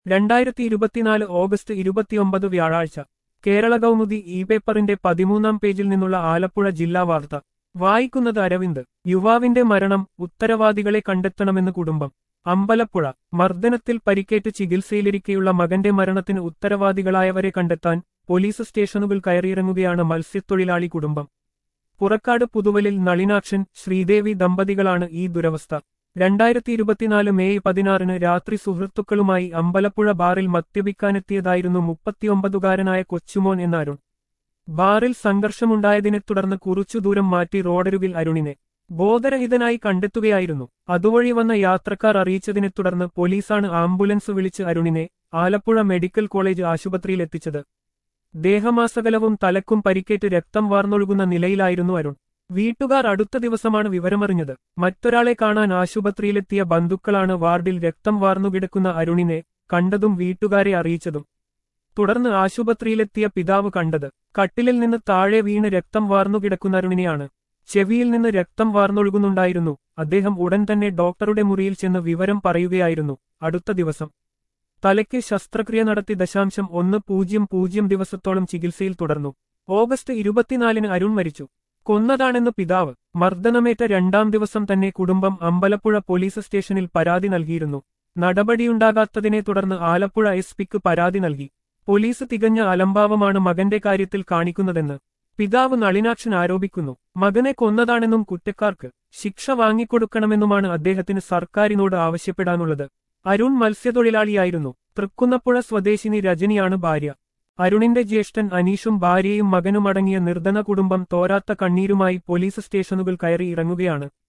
രണ്ടായിരത്തി ഇരുപത്തിനാല് ഓഗസ്റ്റ് ഇരുപത്തിയൊമ്പത് വ്യാഴാഴ്ച കേരള കൗമുദി ഇ പേപ്പറിന്റെ പതിമൂന്നാം പേജിൽ നിന്നുള്ള ആലപ്പുഴ ജില്ലാ വാർത്ത വായിക്കുന്നത് അരവിന്ദ് യുവാവിന്റെ മരണം ഉത്തരവാദികളെ കണ്ടെത്തണമെന്ന് കുടുംബം അമ്പലപ്പുഴ മർദ്ദനത്തിൽ പരിക്കേറ്റ് ചികിത്സയിലിരിക്കെയുള്ള മകന്റെ മരണത്തിന് ഉത്തരവാദികളായവരെ കണ്ടെത്താൻ പോലീസ് സ്റ്റേഷനുകൾ കയറിയിറങ്ങുകയാണ് മത്സ്യത്തൊഴിലാളി കുടുംബം പുറക്കാട് പുതുവലിൽ നളിനാക്ഷൻ ശ്രീദേവി ദമ്പതികളാണ് ഈ ദുരവസ്ഥ രണ്ടായിരത്തി ഇരുപത്തിനാല് മെയ് പതിനാറിന് രാത്രി സുഹൃത്തുക്കളുമായി അമ്പലപ്പുഴ ബാറിൽ മദ്യപിക്കാനെത്തിയതായിരുന്നു മുപ്പത്തിയൊമ്പതുകാരനായ കൊച്ചുമോൻ എന്ന അരുൺ ബാറിൽ സംഘർഷമുണ്ടായതിനെ തുടർന്ന് കുറച്ചു ദൂരം മാറ്റി റോഡരുകിൽ അരുണിനെ ബോധരഹിതനായി കണ്ടെത്തുകയായിരുന്നു അതുവഴി വന്ന യാത്രക്കാർ അറിയിച്ചതിനെ തുടർന്ന് പോലീസാണ് ആംബുലൻസ് വിളിച്ച് അരുണിനെ ആലപ്പുഴ മെഡിക്കൽ കോളേജ് ആശുപത്രിയിൽ എത്തിച്ചത് ദേഹമാസകലവും തലക്കും പരിക്കേറ്റ് രക്തം വാർന്നൊഴുകുന്ന നിലയിലായിരുന്നു അരുൺ വീട്ടുകാർ അടുത്ത ദിവസമാണ് വിവരമറിഞ്ഞത് മറ്റൊരാളെ കാണാൻ ആശുപത്രിയിലെത്തിയ ബന്ധുക്കളാണ് വാർഡിൽ രക്തം വാർന്നുകിടക്കുന്ന അരുണിനെ കണ്ടതും വീട്ടുകാരെ അറിയിച്ചതും തുടർന്ന് ആശുപത്രിയിലെത്തിയ പിതാവ് കണ്ടത് കട്ടിലിൽ നിന്ന് താഴെ വീണ് രക്തം വാർന്നുകിടക്കുന്ന അരുണിനെയാണ് ചെവിയിൽ നിന്ന് രക്തം വാർന്നൊഴുകുന്നുണ്ടായിരുന്നു അദ്ദേഹം ഉടൻ തന്നെ ഡോക്ടറുടെ മുറിയിൽ ചെന്ന് വിവരം പറയുകയായിരുന്നു അടുത്ത ദിവസം തലയ്ക്ക് ശസ്ത്രക്രിയ നടത്തി ദശാംശം ഒന്ന് പൂജ്യം പൂജ്യം ദിവസത്തോളം ചികിത്സയിൽ തുടർന്നു ഓഗസ്റ്റ് ഇരുപത്തിനാലിന് അരുൺ മരിച്ചു കൊന്നതാണെന്ന് പിതാവ് മർദ്ദനമേറ്റ രണ്ടാം ദിവസം തന്നെ കുടുംബം അമ്പലപ്പുഴ പോലീസ് സ്റ്റേഷനിൽ പരാതി നൽകിയിരുന്നു നടപടിയുണ്ടാകാത്തതിനെ തുടർന്ന് ആലപ്പുഴ എസ് പിക്ക് പരാതി നൽകി പോലീസ് തികഞ്ഞ അലംഭാവമാണ് മകന്റെ കാര്യത്തിൽ കാണിക്കുന്നതെന്ന് പിതാവ് നളിനാക്ഷൻ ആരോപിക്കുന്നു മകനെ കൊന്നതാണെന്നും കുറ്റക്കാർക്ക് ശിക്ഷ വാങ്ങിക്കൊടുക്കണമെന്നുമാണ് അദ്ദേഹത്തിന് സർക്കാരിനോട് ആവശ്യപ്പെടാനുള്ളത് അരുൺ മത്സ്യത്തൊഴിലാളിയായിരുന്നു തൃക്കുന്നപ്പുഴ സ്വദേശിനി രജനിയാണ് ഭാര്യ അരുണിന്റെ ജ്യേഷ്ഠൻ അനീഷും ഭാര്യയും മകനുമടങ്ങിയ നിർധന കുടുംബം തോരാത്ത കണ്ണീരുമായി പോലീസ് സ്റ്റേഷനുകൾ കയറി ഇറങ്ങുകയാണ്